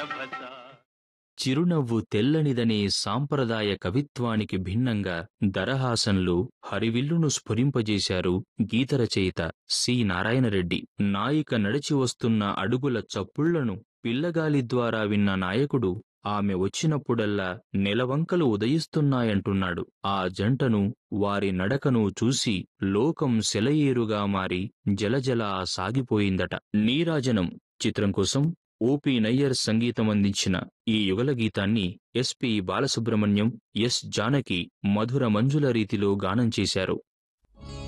భస చిరునవ్వు తెల్లనిదనే సాంప్రదాయ కవిత్వానికి భిన్నంగా దరహాసంలో హరివిల్లును స్ఫురింపజేశారు గీతరచయిత సి నారాయణరెడ్డి నాయిక నడిచి వస్తున్న అడుగుల చప్పుళ్లను పిల్లగాలి ద్వారా విన్న నాయకుడు ఆమె వచ్చినప్పుడల్లా నెలవంకలు ఉదయిస్తున్నాయంటున్నాడు ఆ జంటను వారి నడకను చూసి లోకం సెలయేరుగా మారి జలజలా సాగిపోయిందట నీరాజనం చిత్రం కోసం ఓపి నయ్యర్ సంగీతం అందించిన ఈ యుగల గీతాన్ని ఎస్పి బాలసుబ్రహ్మణ్యం ఎస్ జానకి మధుర మంజుల రీతిలో గానం చేశారు